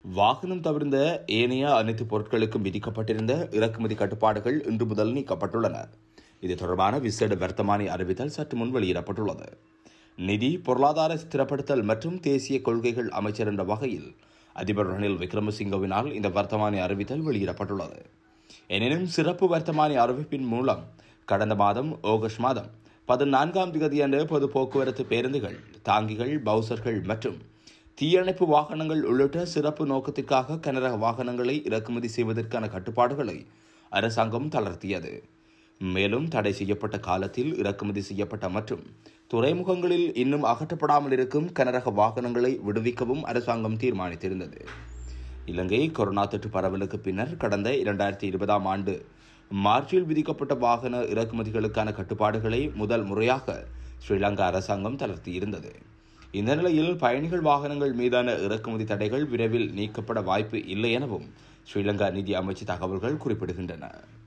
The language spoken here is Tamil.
வாகனம் தவிர்ந்த ஏனைய அனைத்து பொருட்களுக்கும் விதிக்கப்பட்டிருந்த இறக்குமதி கட்டுப்பாடுகள் இன்று முதல் நீக்கப்பட்டுள்ளன இது தொடர்பான விசேட வர்த்தமானி அறிவித்தல் சற்று முன் வெளியிடப்பட்டுள்ளது நிதி பொருளாதார ஸ்திரப்படுத்தல் மற்றும் தேசிய கொள்கைகள் அமைச்சர் என்ற வகையில் அதிபர் ரணில் விக்ரமசிங்கவினால் இந்த வர்த்தமானி அறிவித்தல் வெளியிடப்பட்டுள்ளது எனினும் சிறப்பு வர்த்தமானி அறிவிப்பின் மூலம் கடந்த மாதம் ஆகஸ்ட் மாதம் பதினான்காம் தேதியன்று பொது போக்குவரத்து பேருந்துகள் தாங்கிகள் பவுசர்கள் மற்றும் தீயணைப்பு வாகனங்கள் உள்ளிட்ட சிறப்பு நோக்கத்திற்காக கனரக வாகனங்களை இறக்குமதி செய்வதற்கான கட்டுப்பாடுகளை அரசாங்கம் தளர்த்தியது மேலும் தடை செய்யப்பட்ட காலத்தில் இறக்குமதி செய்யப்பட்ட மற்றும் துறைமுகங்களில் இன்னும் அகற்றப்படாமல் இருக்கும் கனரக வாகனங்களை விடுவிக்கவும் அரசாங்கம் தீர்மானித்திருந்தது இலங்கை கொரோனா தொற்று பரவலுக்கு பின்னர் கடந்த இரண்டாயிரத்தி இருபதாம் ஆண்டு மார்ச்சில் விதிக்கப்பட்ட வாகன இறக்குமதிகளுக்கான கட்டுப்பாடுகளை முதல் முறையாக ஸ்ரீலங்கா அரசாங்கம் தளர்த்தியிருந்தது இந்த நிலையில் பயணிகள் வாகனங்கள் மீதான இறக்குமதி தடைகள் விரைவில் நீக்கப்பட வாய்ப்பு இல்லை எனவும் ஸ்ரீலங்கா நிதி அமைச்சு தகவல்கள் குறிப்பிடுகின்றன